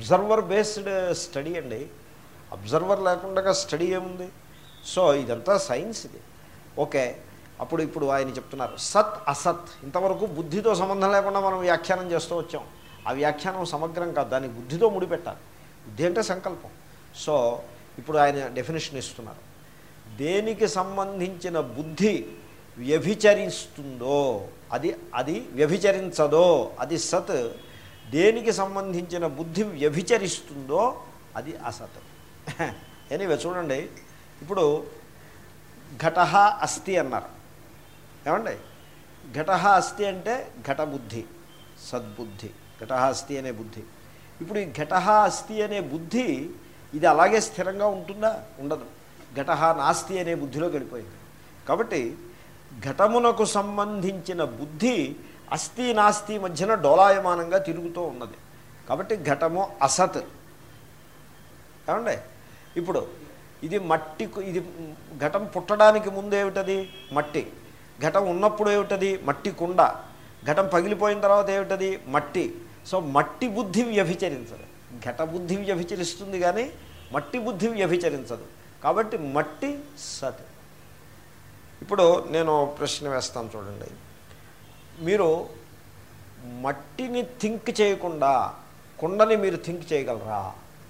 Observer based study అండి observer లేకుండా study ఏముంది సో ఇదంతా సైన్స్ ఇది ఓకే అప్పుడు ఇప్పుడు ఆయన చెప్తున్నారు సత్ అసత్ ఇంతవరకు బుద్ధితో సంబంధం లేకుండా మనం వ్యాఖ్యానం చేస్తూ వచ్చాం ఆ వ్యాఖ్యానం సమగ్రం కాదు దాన్ని బుద్ధితో ముడిపెట్టాలి బుద్ధి అంటే సంకల్పం సో ఇప్పుడు ఆయన డెఫినేషన్ ఇస్తున్నారు దేనికి సంబంధించిన బుద్ధి వ్యభిచరిస్తుందో అది అది వ్యభిచరించదో అది సత్ దేనికి సంబంధించిన బుద్ధి వ్యభిచరిస్తుందో అది అసత్ ఎనీవే చూడండి ఇప్పుడు ఘట అస్థి అన్నారు ఏమండి ఘట అస్థి అంటే ఘట బుద్ధి సద్బుద్ధి ఘట అస్థి అనే బుద్ధి ఇప్పుడు ఈ ఘట అస్థి అనే బుద్ధి ఇది అలాగే స్థిరంగా ఉంటుందా ఉండదు ఘట నాస్తి అనే బుద్ధిలో గడిపోయింది కాబట్టి ఘటమునకు సంబంధించిన బుద్ధి అస్థి నాస్తి మధ్యన డోలాయమానంగా తిరుగుతూ ఉన్నది కాబట్టి ఘటము అసత్ ఏమండి ఇప్పుడు ఇది మట్టి ఇది ఘటం పుట్టడానికి ముందు ఏమిటది మట్టి ఘటం ఉన్నప్పుడు ఏమిటది మట్టి కుండ ఘటం పగిలిపోయిన తర్వాత ఏమిటది మట్టి సో మట్టి బుద్ధి వ్యభిచరించదు ఘట బుద్ధి వ్యభిచరిస్తుంది కానీ మట్టి బుద్ధి వ్యభిచరించదు కాబట్టి మట్టి సత్ ఇప్పుడు నేను ప్రశ్న వేస్తాను చూడండి మీరు మట్టిని థింక్ చేయకుండా కుండని మీరు థింక్ చేయగలరా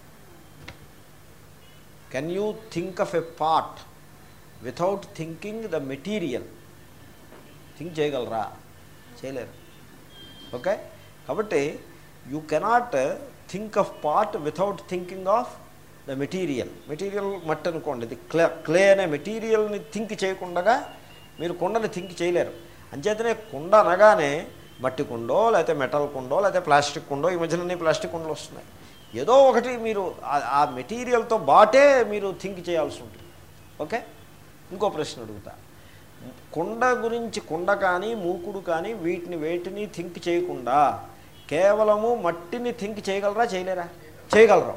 can you think of a part without thinking the material think చేయగలరా చేయలేరు ఓకే కాబట్టి you cannot think of part without thinking of the material material మట్టి అనుకోండి ఇది క్లే క్లే అనే మెటీరియల్ని థింక్ చేయకుండా మీరు కుండని థింక్ చేయలేరు అంచేతనే కుండ అనగానే మట్టి కుండో లేకపోతే మెటల్ కుండో లేకపోతే ప్లాస్టిక్ కుండో ఈ మధ్యన ప్లాస్టిక్ కుండలు వస్తున్నాయి ఏదో ఒకటి మీరు ఆ- ఆ మెటీరియల్తో బాటే మీరు థింక్ చేయాల్సి ఉంటుంది ఓకే ఇంకో ప్రశ్న అడుగుతా కుండ గురించి కుండ కానీ మూకుడు కానీ వీటిని వేటిని థింక్ చేయకుండా కేవలము మట్టిని థింక్ చేయగలరా చేయలేరా చేయగలరా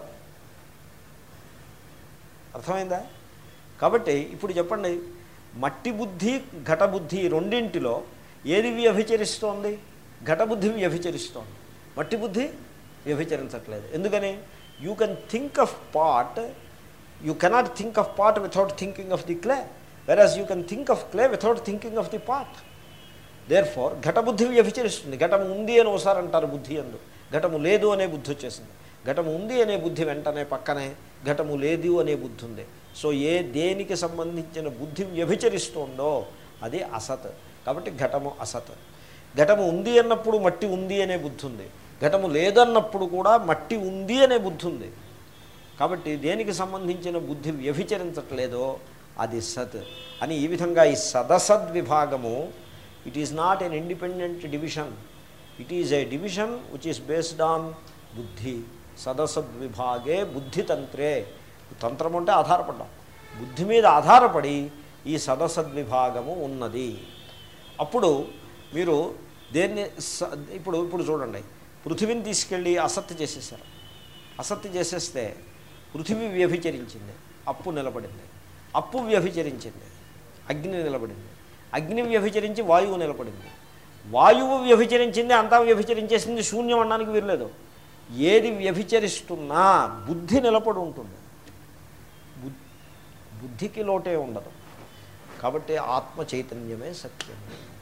అర్థమైందా కాబట్టి ఇప్పుడు చెప్పండి మట్టి బుద్ధి ఘట బుద్ధి రెండింటిలో ఏది వ్యభిచరిస్తోంది ఘట బుద్ధి వ్యభిచరిస్తోంది మట్టి బుద్ధి వ్యభిచరించట్లేదు ఎందుకని you can think of part you cannot think of part without thinking of the clay whereas you can think of clay without thinking of the part therefore ఘటబుద్ధి వ్యభిచరిస్తుంది ఘటము ఉంది అని ఒకసారి అంటారు బుద్ధి అందు ఘటము లేదు అనే బుద్ధి వచ్చేసింది ఘటము ఉంది అనే బుద్ధి వెంటనే పక్కనే ఘటము లేదు అనే బుద్ధి ఉంది సో ఏ దేనికి సంబంధించిన బుద్ధి వ్యభిచరిస్తుందో అది అసత్ కాబట్టి ఘటము అసత్ ఘటము ఉంది అన్నప్పుడు మట్టి ఉంది అనే బుద్ధి ఉంది ఘటము లేదన్నప్పుడు కూడా మట్టి ఉంది అనే బుద్ధి ఉంది కాబట్టి దేనికి సంబంధించిన బుద్ధి వ్యభిచరించట్లేదో అది సత్ అని ఈ విధంగా ఈ సదసద్ విభాగము it is not an independent division it is a division which is based on బుద్ధి సదసద్ విభాగే బుద్ధితంత్రే తంత్రం అంటే ఆధారపడ్డాం బుద్ధి మీద ఆధారపడి ఈ సదసద్ విభాగము ఉన్నది అప్పుడు మీరు దేన్ని స- ఇప్పుడు ఇప్పుడు చూడండి పృథివీని తీసుకెళ్ళి అసత్య చేసేసారు అసత్య చేసేస్తే పృథివీ వ్యభిచరించింది అప్పు నిలబడింది అప్పు వ్యభిచరించింది అగ్ని నిలబడింది అగ్ని వ్యభిచరించి వాయువు నిలబడింది వాయువు వ్యభిచరించింది అంతా వ్యభిచరించేసింది శూన్యం అనడానికి వీరలేదు ఏది వ్యభిచరిస్తున్నా బుద్ధి నిలబడి ఉంటుంది బుద్ధి బుద్ధికి లోటే ఉండదు కాబట్టి ఆత్మ చైతన్యమే సత్యం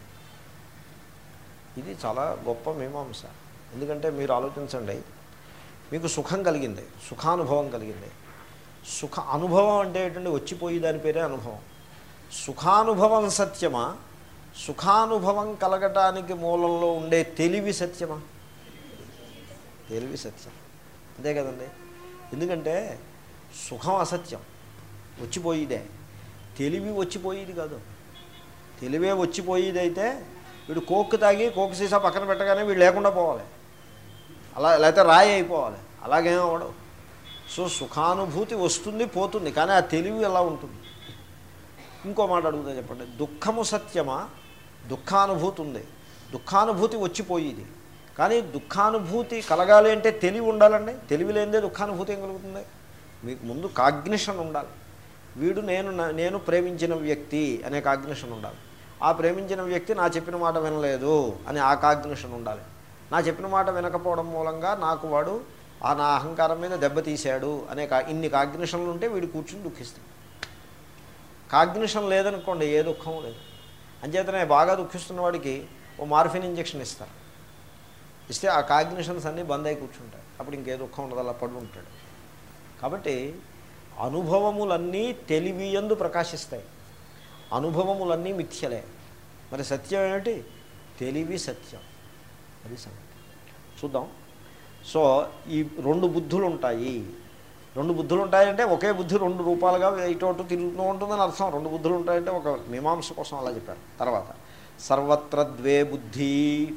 ఇది చాలా గొప్ప మీమాంస ఎందుకంటే మీరు ఆలోచించండి మీకు సుఖం కలిగింది సుఖానుభవం కలిగింది సుఖ అనుభవం అంటే ఏంటంటే వచ్చిపోయి దాని పేరే అనుభవం సుఖానుభవం సత్యమా సుఖానుభవం కలగటానికి మూలంలో ఉండే తెలివి సత్యమా తెలివి సత్యం అంతే కదండి ఎందుకంటే సుఖం అసత్యం వచ్చిపోయిదే తెలివి వచ్చిపోయేది కాదు తెలివే వచ్చిపోయేది అయితే వీడు కోక్ తాగి కోక్ సీసా పక్కన పెట్టగానే వీడు లేకుండా పోవాలి అలా లేకపోతే రాయి అయిపోవాలి అలాగేం అవ్వడు సో సుఖానుభూతి వస్తుంది పోతుంది కానీ ఆ తెలివి ఎలా ఉంటుంది ఇంకో మాట అడుగుతా చెప్పండి దుఃఖము సత్యమా దుఃఖానుభూతి ఉంది దుఃఖానుభూతి వచ్చిపోయేది కానీ దుఃఖానుభూతి కలగాలి అంటే తెలివి ఉండాలండి తెలివి లేనిదే దుఃఖానుభూతి ఏం కలుగుతుంది మీకు ముందు కాగ్నిషన్ ఉండాలి వీడు నేను నా- నేను ప్రేమించిన వ్యక్తి అనే కాగ్నిషన్ ఉండాలి ఆ ప్రేమించిన వ్యక్తి నా చెప్పిన మాట వినలేదు అని ఆ కాగ్నిషన్ ఉండాలి నా చెప్పిన మాట వినకపోవడం మూలంగా నాకు వాడు ఆ నా అహంకారం మీద దెబ్బతీశాడు అనే కా ఇన్ని కాగ్నిషన్లు ఉంటే వీడు కూర్చుని దుఃఖిస్తాడు కాగ్నిషన్ లేదనుకోండి ఏ దుఃఖం లేదు అంచేతనే బాగా దుఃఖిస్తున్న వాడికి ఓ మార్ఫిన్ ఇంజెక్షన్ ఇస్తారు ఇస్తే ఆ కాగ్నిషన్స్ అన్నీ బంద్ అయి కూర్చుంటాయి అప్పుడు ఇంకే దుఃఖం ఉండదు అలా పడి ఉంటాడు కాబట్టి అనుభవములన్నీ తెలివియందు ప్రకాశిస్తాయి అనుభవములన్నీ మిథ్యలే మరి సత్యం ఏమిటి తెలివి సత్యం అది సంగతి చూద్దాం సో ఈ రెండు బుద్ధులు ఉంటాయి రెండు బుద్ధులు ఉంటాయంటే ఒకే బుద్ధి రెండు రూపాలుగా ఇటు అటు తిరుగుతూ ఉంటుందని అర్థం రెండు బుద్ధులు ఉంటాయంటే ఒక మీమాంస కోసం అలా చెప్పారు తర్వాత సర్వత్ర ద్వే బుద్ధి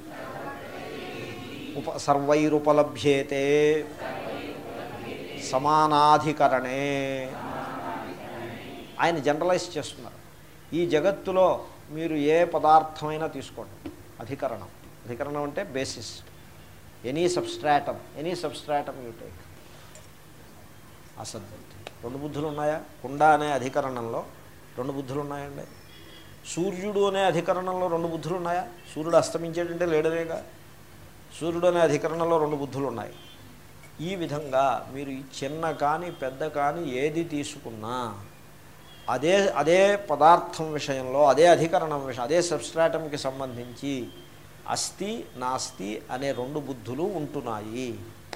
ఉప సర్వైరుపలభ్యేతే సమానాధికరణే ఆయన జనరలైజ్ చేస్తున్నారు ఈ జగత్తులో మీరు ఏ పదార్థమైనా తీసుకోండి అధికరణం అధికరణం అంటే basis any substratum any substratum you take అసద్బుద్ధి రెండు బుద్ధులు ఉన్నాయా కుండ అనే అధికరణంలో రెండు బుద్ధులు ఉన్నాయండి సూర్యుడు అనే అధికరణంలో రెండు బుద్ధులు ఉన్నాయా సూర్యుడు అస్తమించేటంటే లేడనేగా సూర్యుడు అనే అధికరణంలో రెండు బుద్ధులు ఉన్నాయి ఈ విధంగా మీరు ఈ చిన్న కానీ పెద్ద కానీ ఏది తీసుకున్నా అదే అదే పదార్థం విషయంలో అదే అధికరణం విషయం అదే సబ్స్ట్రాటంకి సంబంధించి అస్థి నాస్తి అనే రెండు బుద్ధులు ఉంటున్నాయి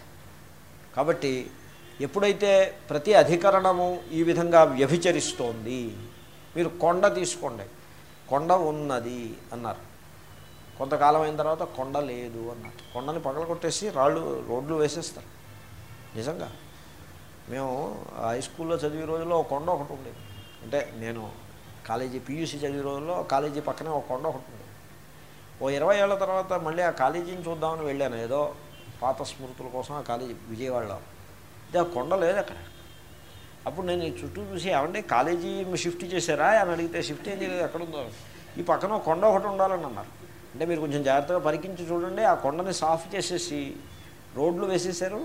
కాబట్టి ఎప్పుడైతే ప్రతి అధికరణము ఈ విధంగా వ్యభిచరిస్తోంది మీరు కొండ తీసుకోండి కొండ ఉన్నది అన్నారు కొంతకాలం అయిన తర్వాత కొండ లేదు అన్నారు కొండని పగల కొట్టేసి రాళ్ళు రోడ్లు వేసేస్తారు నిజంగా మేము హై స్కూల్లో చదివే రోజుల్లో ఒక కొండ ఒకటి ఉండేది అంటే నేను కాలేజీ పీయూసీ చదివే రోజుల్లో కాలేజీ పక్కనే ఒక కొండ ఒకటి ఉండేది ఓ ఇరవై ఏళ్ళ తర్వాత మళ్ళీ ఆ కాలేజీని చూద్దామని వెళ్ళాను ఏదో పాత స్మృతుల కోసం ఆ కాలేజీ విజయవాడలో ఇది ఆ కొండ లేదు అక్కడ అప్పుడు నేను ఈ చుట్టూ చూసి ఏమంటే కాలేజీ షిఫ్ట్ చేశారా అని అడిగితే షిఫ్ట్ ఏం చేయలేదు ఎక్కడుందో ఈ పక్కన ఒక కొండ ఒకటి ఉండాలని అన్నారు అంటే మీరు కొంచెం జాగ్రత్తగా పరికించి చూడండి ఆ కొండని సాఫ్ చేసేసి రోడ్లు వేసేసారు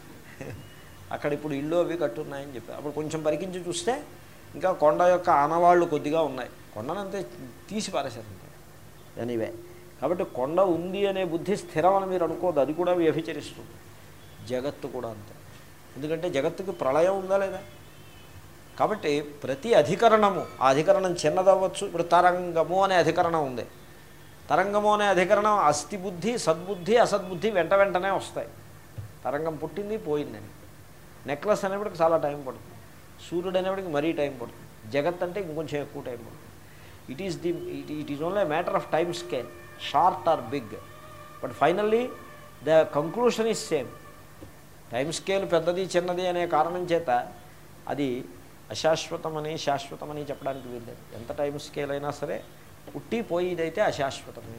అక్కడ ఇప్పుడు ఇల్లు అవి కట్టున్నాయని చెప్పారు అప్పుడు కొంచెం పరికించి చూస్తే ఇంకా కొండ యొక్క ఆనవాళ్ళు కొద్దిగా ఉన్నాయి కొండనంతే తీసి పారేశారు అంతే ఎనీవే కాబట్టి కొండ ఉంది అనే బుద్ధి స్థిరం అని మీరు అనుకోదు అది కూడా వ్యభిచరిస్తుంది జగత్తు కూడా అంతే ఎందుకంటే జగత్తుకి ప్రళయం ఉందా లేదా కాబట్టి ప్రతి అధికరణము ఆ అధికరణం చిన్నదవ్వచ్చు ఇప్పుడు తరంగము అనే అధికరణం ఉంది తరంగము అనే అధికరణం అస్థి బుద్ధి సద్బుద్ధి అసద్బుద్ధి వెంట వెంటనే వస్తాయి తరంగం పుట్టింది పోయిందని నెక్లెస్ అనేప్పటికి చాలా టైం పడుతుంది సూర్యుడు అనేప్పటికి మరీ టైం పడుతుంది జగత్ అంటే ఇంకొంచెం ఎక్కువ టైం పడుతుంది it is the it it is only matter of time scale short or big but finally the conclusion is same time scale పెద్దది చిన్నది అనే కారణం చేత అది అశాశ్వతమని శాశ్వతమని చెప్పడానికి వీల్లేదు ఎంత టైం స్కేల్ అయినా సరే పుట్టి పోయిదైతే అశాశ్వతమే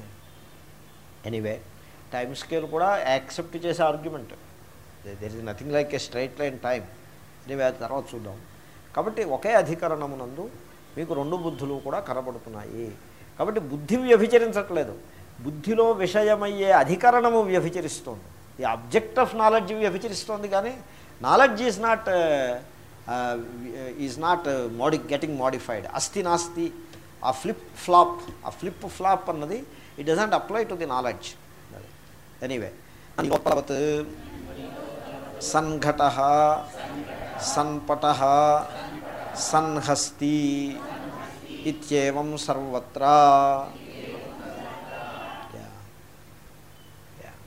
ఎనీవే టైం స్కేల్ కూడా యాక్సెప్ట్ చేసే argument there is nothing like a straight line time anyway అది తర్వాత చూద్దాం కాబట్టి ఒకే అధికరణమునందు మీకు రెండు బుద్ధులు కూడా కనబడుతున్నాయి కాబట్టి బుద్ధి వ్యభిచరించట్లేదు బుద్ధిలో విషయమయ్యే అధికరణము వ్యభిచరిస్తోంది ది అబ్జెక్ట్ ఆఫ్ నాలెడ్జ్ వ్యభిచరిస్తోంది కానీ knowledge is not is not modi getting modified అస్థి నాస్తి ఆ ఫ్లిప్ ఫ్లాప్ ఆ ఫ్లిప్ ఫ్లాప్ అన్నది it doesn't apply to the knowledge anyway లోపలవత్ సన్ఘట సన్పట సన్హస్తి ఇత్యేవం సర్వత్రా Yeah. Yeah.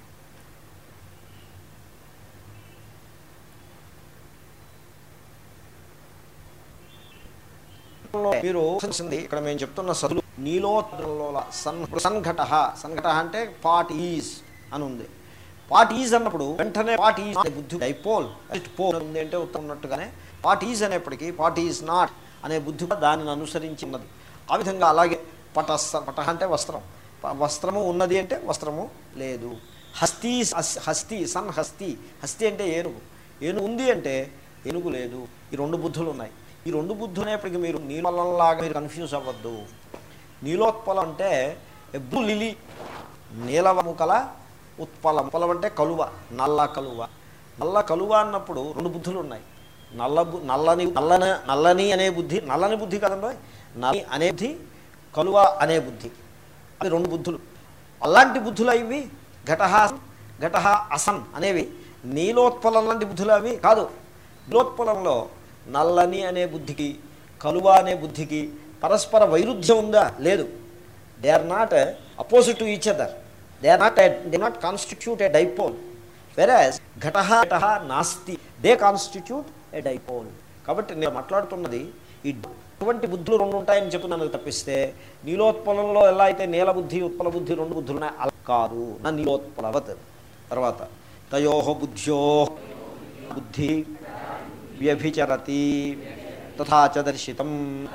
మీరు చూసింది ఇక్కడ మేము చెప్తున్న సదులు నీలోత్రంలో సన్ సన్ఘట సన్ఘట అంటే పాట్ ఈజ్ అని ఉంది పాట్ ఈజ్ అన్నప్పుడు వెంటనే పాట్ ఈజ్ అనే బుద్ధి డైపోల్ ఇట్ పోల్ ఉంది అంటే ఉత్తరం ఉన్నట్టుగానే పాట్ ఈజ్ అనేప్పటికీ పాట్ ఈజ్ నాట్ అనే బుద్ధి కూడా దానిని అనుసరించి ఉన్నది ఆ విధంగా అలాగే పట పట అంటే వస్త్రం ప- వస్త్రము ఉన్నది అంటే వస్త్రము లేదు హస్తి హస్- హస్తి సన్ హస్తి హస్తి అంటే ఏనుగు ఏనుగు ఉంది అంటే ఏనుగు లేదు ఈ రెండు బుద్ధులు ఉన్నాయి ఈ రెండు బుద్ధులు అనేప్పటికీ మీరు నీలలాగా మీరు కన్ఫ్యూజ్ అవ్వద్దు నీలోత్పలం అంటే ఎబ్రు లిలి నీలవము కల ఉత్పలం ఉత్పలం అంటే కలువ నల్ల కలువ నల్ల కలువ అన్నప్పుడు రెండు బుద్ధులు ఉన్నాయి నల్ల బు నల్లని నల్లన నల్లని అనే బుద్ధి నల్లని బుద్ధి కదండి నల్లని అనే బుద్ధి కలువ అనే బుద్ధి అది రెండు బుద్ధులు అలాంటి బుద్ధులు ఇవి ఘట ఘట అసన్ అనేవి నీలోత్పలం లాంటి బుద్ధులు అవి కాదు నీలోత్పలంలో నల్లని అనే బుద్ధికి కలువ అనే బుద్ధికి పరస్పర వైరుధ్యం ఉందా లేదు they are not opposite to each other they are not they not constitute a dipole whereas ఘట ఘట నాస్తి దే కాన్స్టిట్యూట్ ఏ డైపోల్ కాబట్టి నేను మాట్లాడుతున్నది ఈ అటువంటి బుద్ధులు రెండు ఉంటాయని చెప్తున్నాను తప్పిస్తే నీలోత్పలంలో ఎలా అయితే నీల బుద్ధి ఉత్పల బుద్ధి రెండు బుద్ధులు ఉన్నాయి అలా కాదు నా నీలోత్పలవత్ తర్వాత తయో బుద్ధ్యో బుద్ధి వ్యభిచరతి తథాచ దర్శితం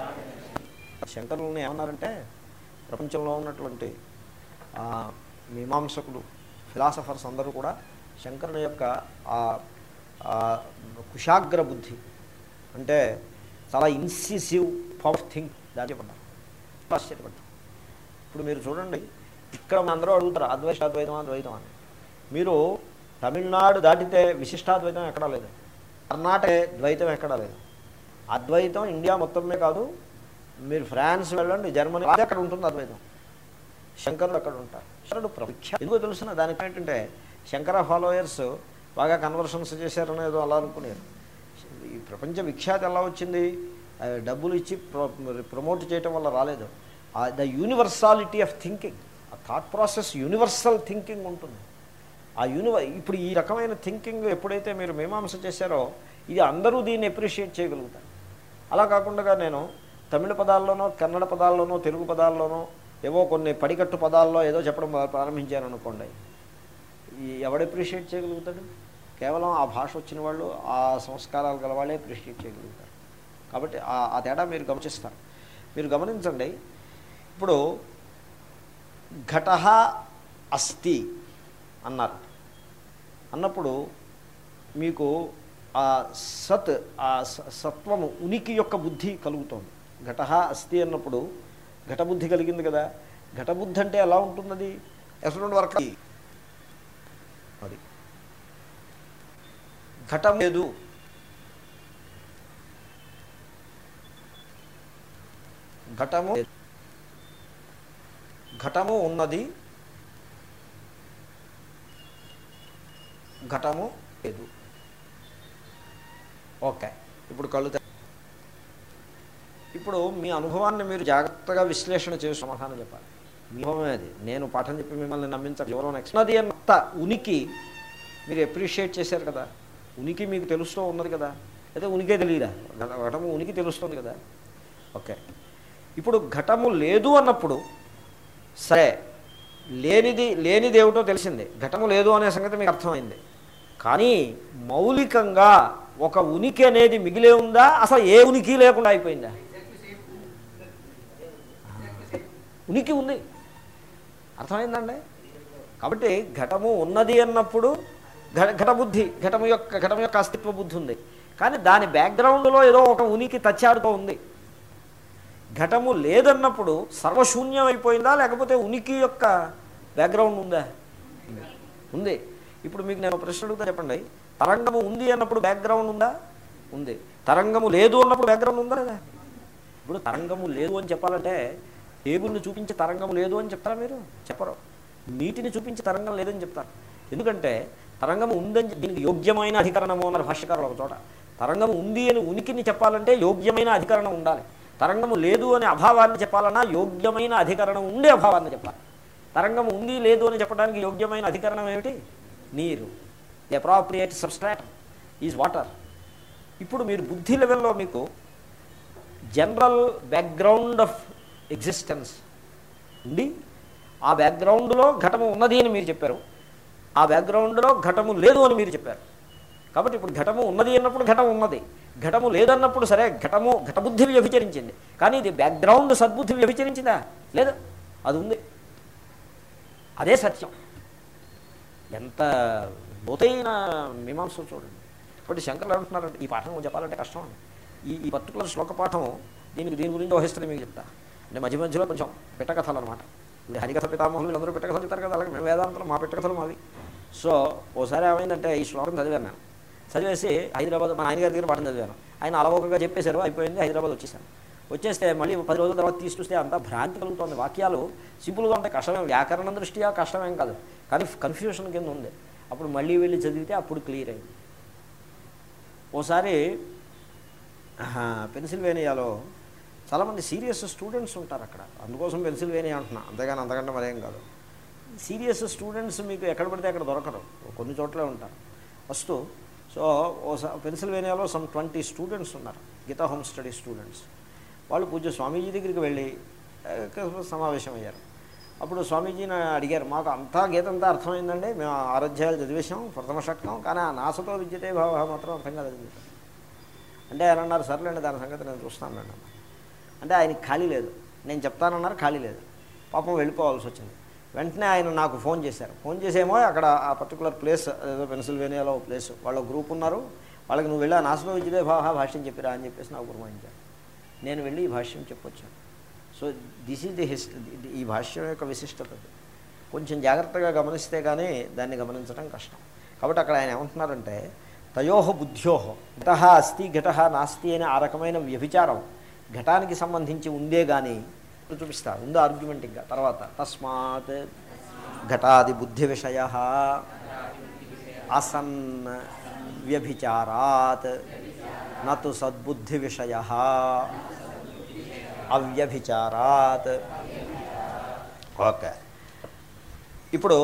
శంకరులని ఏమన్నారంటే ప్రపంచంలో ఉన్నటువంటి ఆ, మీమాంసకులు ఫిలాసఫర్స్ అందరూ కూడా శంకరుని యొక్క ఆ ఆ కుశాగ్ర బుద్ధి అంటే చాలా ఇన్సిసివ్ పవర్ థింక్ దాని పడ్డారు ఆశ్చర్యపడ్డారు ఇప్పుడు మీరు చూడండి ఇక్కడ అందరూ అడుగుతారు అద్వైతాద్వైతం అద్వైతం అని మీరు తమిళనాడు దాటితే విశిష్టాద్వైతం ఎక్కడా లేదు కర్ణాటక ద్వైతం ఎక్కడా లేదు అద్వైతం ఇండియా మొత్తమే కాదు మీరు ఫ్రాన్స్ వెళ్ళండి జర్మనీ అది అక్కడ ఉంటుంది అద్వైతం శంకరుడు అక్కడ ఉంటారు శంకరుడు ప్రఖ్యా ఎందుకో తెలుసిన దానికి ఏంటంటే శంకర ఫాలోయర్స్ బాగా కన్వర్షన్స్ చేశారని ఏదో అలా అనుకునేరు ఈ ప్రపంచ విఖ్యాతి ఎలా వచ్చింది ఆ, డబ్బులు ఇచ్చి ప్రో ప్రమోట్ చేయటం వల్ల రాలేదు ద యూనివర్సాలిటీ ఆఫ్ థింకింగ్ ఆ థాట్ ప్రాసెస్ యూనివర్సల్ థింకింగ్ ఉంటుంది ఆ యూనివ ఇప్పుడు ఈ రకమైన థింకింగ్ ఎప్పుడైతే మీరు మీమాంస చేశారో ఇది అందరూ దీన్ని అప్రిషియేట్ చేయగలుగుతారు అలా కాకుండా నేను తమిళ పదాల్లోనో కన్నడ పదాల్లోనో తెలుగు పదాల్లోనో ఏవో కొన్ని పడికట్టు పదాల్లో ఏదో చెప్పడం ప్రారంభించాను అనుకోండి ఈ ఎవడు అప్రిషియేట్ చేయగలుగుతాడు కేవలం ఆ భాష వచ్చిన వాళ్ళు ఆ సంస్కారాలు గల వాళ్ళే అప్రిషియేట్ చేయగలుగుతారు కాబట్టి ఆ- ఆ తేడా మీరు గమనిస్తారు మీరు గమనించండి ఇప్పుడు ఘట అస్థి అన్నారు అన్నప్పుడు మీకు ఆ సత్ ఆ స- సత్వము ఉనికి యొక్క బుద్ధి కలుగుతోంది ఘట అస్థి అన్నప్పుడు ఘటబుద్ధి కలిగింది కదా ఘటబుద్ధి అంటే ఎలా ఉంటున్నది ఎటువంటి వరకు అది ఘటం లేదు ఘటము లేదు. ఘటము ఉన్నది ఘటము లేదు ఓకే ఇప్పుడు కళ్ళు తె- ఇప్పుడు మీ అనుభవాన్ని మీరు జాగ్రత్తగా విశ్లేషణ చేసి సమాధానం చెప్పాలి మీ అనుభవమే అది నేను పాఠం చెప్పి మిమ్మల్ని నమ్మించాలి ఎవరో నెక్స్ట్ నది అన్న ఉనికి మీరు అప్రిషియేట్ చేశారు కదా ఉనికి మీకు తెలుస్తూ ఉన్నది కదా అయితే ఉనికే తెలియదా ఘట- ఘటము ఉనికి తెలుస్తుంది కదా ఓకే ఇప్పుడు ఘటము లేదు అన్నప్పుడు సరే లేనిది లేనిది ఏమిటో తెలిసింది ఘటము లేదు అనే సంగతి మీకు అర్థమైంది కానీ మౌలికంగా ఒక ఉనికి అనేది మిగిలే ఉందా అసలు ఏ ఉనికి లేకుండా అయిపోయిందా ఉనికి ఉంది అర్థమైందండి కాబట్టి ఘటము ఉన్నది అన్నప్పుడు ఘట ఘటబుద్ధి ఘటము యొక్క ఘటము యొక్క అస్తిత్వ బుద్ధి ఉంది కానీ దాని బ్యాక్గ్రౌండ్లో ఏదో ఒక ఉనికి తచ్చాడుతూ ఉంది ఘటము లేదన్నప్పుడు సర్వశూన్యం అయిపోయిందా లేకపోతే ఉనికి యొక్క బ్యాక్గ్రౌండ్ ఉందా ఉంది ఇప్పుడు మీకు నేను ఒక ప్రశ్న అడుగుతా చెప్పండి తరంగము ఉంది అన్నప్పుడు బ్యాక్గ్రౌండ్ ఉందా ఉంది తరంగము లేదు అన్నప్పుడు బ్యాక్గ్రౌండ్ ఉందా లేదా ఇప్పుడు తరంగము లేదు అని చెప్పాలంటే టేబుల్ని చూపించి తరంగము లేదు అని చెప్తారా మీరు చెప్పరు నీటిని చూపించి తరంగం లేదని చెప్తారు ఎందుకంటే తరంగము ఉందని చె- దీనికి యోగ్యమైన అధికరణము అన్నారు భాష్యకారులు ఒక చోట తరంగము ఉంది అని ఉనికిని చెప్పాలంటే యోగ్యమైన అధికరణం ఉండాలి తరంగము లేదు అనే అభావాన్ని చెప్పాలన్నా యోగ్యమైన అధికరణం ఉండే అభావాన్ని చెప్పాలి తరంగం ఉంది లేదు అని చెప్పడానికి యోగ్యమైన అధికరణం ఏమిటి నీరు the appropriate substrate is water ఇప్పుడు మీరు బుద్ధి లెవెల్లో మీకు జనరల్ బ్యాక్గ్రౌండ్ ఆఫ్ ఎగ్జిస్టెన్స్ ఉండి ఆ బ్యాక్గ్రౌండ్లో ఘటము ఉన్నది అని మీరు చెప్పారు ఆ బ్యాక్గ్రౌండ్లో ఘటము లేదు అని మీరు చెప్పారు కాబట్టి ఇప్పుడు ఘటము ఉన్నది అన్నప్పుడు ఘటం ఉన్నది ఘటము లేదన్నప్పుడు సరే ఘటము ఘటబుద్ధి వ్యభిచరించింది కానీ ఇది బ్యాక్గ్రౌండ్ సద్బుద్ధి వ్యభిచరించిందా లేదు అది ఉంది అదే సత్యం ఎంత లోతైన మీమాంస చూడండి ఇప్పుడు శంకర్లు అంటున్నారంటే ఈ పాఠం చెప్పాలంటే కష్టం అండి. ఈ ఈ పర్టికులర్ శ్లోక పాఠం దీనికి దీని గురించి వహిస్తుంది మీకు చెప్తా అంటే మధ్య మధ్యలో కొంచెం పెట్టకథలు అనమాట ఇది హరికథ పితామహులు వీళ్ళందరూ పెట్టకథలు చెప్తారు కదా అలాగే మేము వేదాంతలు మా పెట్టకథలు మావి సో ఓసారి ఏమైందంటే ఈ శ్లోకం చదివాను నేను చదివేసి హైదరాబాద్ మా ఆయన గారి దగ్గర పాఠం చదివాను ఆయన అలవోకగా చెప్పేశారు అయిపోయింది హైదరాబాద్ వచ్చేసాను వచ్చేస్తే మళ్ళీ పది రోజుల తర్వాత తీసి చూస్తే అంతా భ్రాంతి కలుగుతుంది వాక్యాలు సింపుల్గా ఉంటాయి కష్టమే వ్యాకరణం దృష్ట్యా కష్టమేం కాదు కానీ కన్ఫ్యూషన్ కింద ఉంది అప్పుడు మళ్ళీ వెళ్ళి చదివితే అప్పుడు క్లియర్ అయింది ఓసారి ఆహా, పెన్సిల్వేనియాలో చాలామంది సీరియస్ స్టూడెంట్స్ ఉంటారు అక్కడ అందుకోసం పెన్సిల్వేనియా అంటున్నా అంతేగాని అంతకంటే మరేం కాదు సీరియస్ స్టూడెంట్స్ మీకు ఎక్కడ పడితే అక్కడ దొరకరు కొన్ని చోట్లే ఉంటారు వస్తూ సో ఓసా పెన్సిల్వేనియాలో సమ్ ట్వంటీ స్టూడెంట్స్ ఉన్నారు గీతా హోమ్ స్టడీ స్టూడెంట్స్ వాళ్ళు పూజ్య స్వామీజీ దగ్గరికి వెళ్ళి ఆ, సమావేశం అయ్యారు అప్పుడు స్వామీజీని అడిగారు మాకు అంతా గీత అంతా అర్థమైందండి మేము ఆరాధ్యాయాలు చదివేశాం ప్రథమ షట్కం కానీ ఆ నాసతో విద్యతే భావ మాత్రం అర్థం కాలేదు మీకు అంటే ఆయన అన్నారు సర్లేండి దాని సంగతి నేను చూస్తాను అన్నారు అంటే ఆయనకి ఖాళీ లేదు నేను చెప్తానన్నారు ఖాళీ లేదు పాపం వెళ్ళిపోవాల్సి వచ్చింది వెంటనే ఆయన నాకు ఫోన్ చేశారు ఫోన్ చేసేమో అక్కడ ఆ పర్టికులర్ ప్లేస్ ఏదో పెన్సిల్వేనియాలో ప్లేస్ వాళ్ళ గ్రూప్ ఉన్నారు వాళ్ళకి నువ్వు వెళ్ళి ఆ నాశనం విద్యదే భావ భాష్యం చెప్పిరా అని చెప్పేసి నాకు గుర్తించారు నేను వెళ్ళి ఈ భాష్యం చెప్పొచ్చాను so this is the his ఈ భాష్యం యొక్క విశిష్టత అది. కొంచెం జాగ్రత్తగా గమనిస్తే కానీ దాన్ని గమనించడం కష్టం కాబట్టి అక్కడ ఆయన ఏమంటున్నారంటే తయోహ బుద్ధ్యోహ ఘట అస్తి ఘట నాస్తి అనే ఆ రకమైన వ్యభిచారం ఘటానికి సంబంధించి ఉందే కానీ ఇప్పుడు చూపిస్తా ఉంది ఆర్గ్యుమెంట్ ఇంకా తర్వాత తస్మాత్ ఘటాది బుద్ధి విషయ అసన్ వ్యభిచారాత్ నతు సద్బుద్ధి విషయ అవ్యభిచారాత్ ఓకే ఇప్పుడు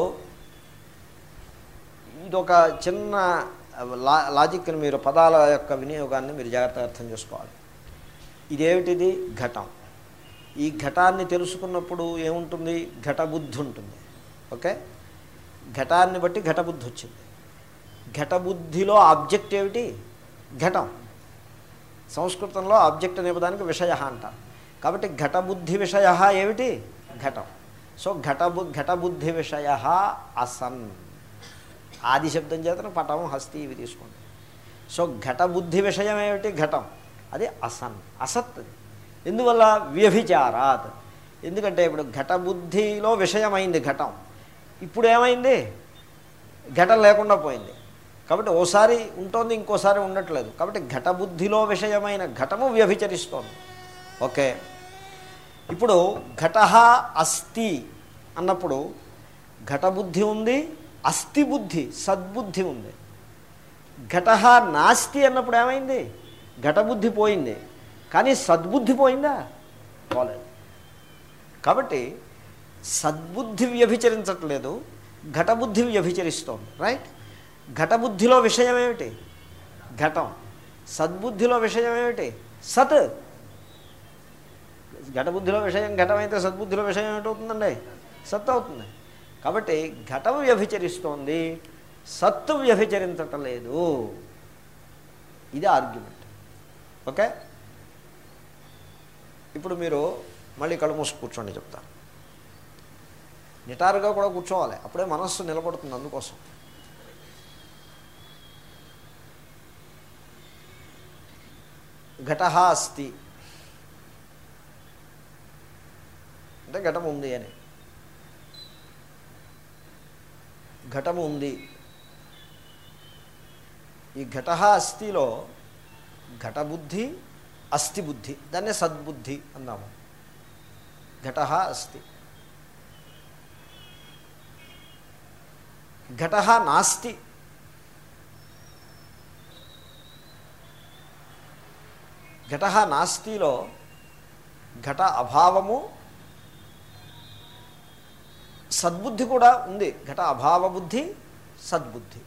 ఇదొక చిన్న లా లాజిక్ని మీరు పదాల యొక్క వినియోగాన్ని మీరు జాగ్రత్తగా అర్థం చేసుకోవాలి ఇదేమిటిది ఘటం ఈ ఘటాన్ని తెలుసుకున్నప్పుడు ఏముంటుంది ఘటబుద్ధి ఉంటుంది ఓకే ఘటాన్ని బట్టి ఘటబుద్ధి వచ్చింది ఘటబుద్ధిలో ఆబ్జెక్ట్ ఏమిటి ఘటం సంస్కృతంలో ఆబ్జెక్ట్ అనే పదానికి విషయ అంటారు కాబట్టి ఘటబుద్ధి విషయ ఏమిటి ఘటం సో ఘటబు ఘటబుద్ధి విషయ అసన్ ఆది శబ్దం చేతను పటం హస్తి ఇవి తీసుకోండి సో ఘటబుద్ధి విషయం ఏమిటి ఘటం అది అసన్ అసత్ అది ఎందువల్ల వ్యభిచారాత్ ఎందుకంటే ఇప్పుడు ఘటబుద్ధిలో విషయమైంది ఘటం ఇప్పుడు ఏమైంది ఘటం లేకుండా పోయింది కాబట్టి ఓసారి ఉంటుంది ఇంకోసారి ఉండట్లేదు కాబట్టి ఘటబుద్ధిలో విషయమైన ఘటము వ్యభిచరిస్తోంది ఓకే ఇప్పుడు ఘట అస్థి అన్నప్పుడు ఘటబుద్ధి ఉంది అస్థి బుద్ధి సద్బుద్ధి ఉంది ఘట నాస్తి అన్నప్పుడు ఏమైంది ఘటబుద్ధి పోయింది కానీ సద్బుద్ధి పోయిందా పోలేదు కాబట్టి సద్బుద్ధి వ్యభిచరించట్లేదు ఘటబుద్ధి వ్యభిచరిస్తోంది రైట్ ఘటబుద్ధిలో విషయం ఏమిటి ఘటం సద్బుద్ధిలో విషయం ఏమిటి సత్ ఘటబుద్ధిలో విషయం ఘటమైతే సద్బుద్ధిలో విషయం ఏమిటవుతుందండి సత్ అవుతుంది కాబట్టి ఘటం వ్యభిచరిస్తోంది సత్తు వ్యభిచరించటం లేదు ఇది ఆర్గ్యుమెంట్ ఓకే ఇప్పుడు మీరు మళ్ళీ కళ్ళు మూసి కూర్చోండి చెప్తాను నిటారుగా కూడా కూర్చోవాలి అప్పుడే మనస్సు నిలబడుతుంది అందుకోసం ఘట అస్తి అంటే ఘటం ఉంది అని ఘటము ఉంది ఈ ఘట అస్థిలో ఘటబుద్ధి అస్థి బుద్ధి దాన్నే సద్బుద్ధి అందాము ఘట అస్థి ఘట నాస్తి ఘట నాస్తిలో ఘట అభావము సద్బుద్ధి కూడా ఉంది ఘట అభావ బుద్ధి సద్బుద్ధి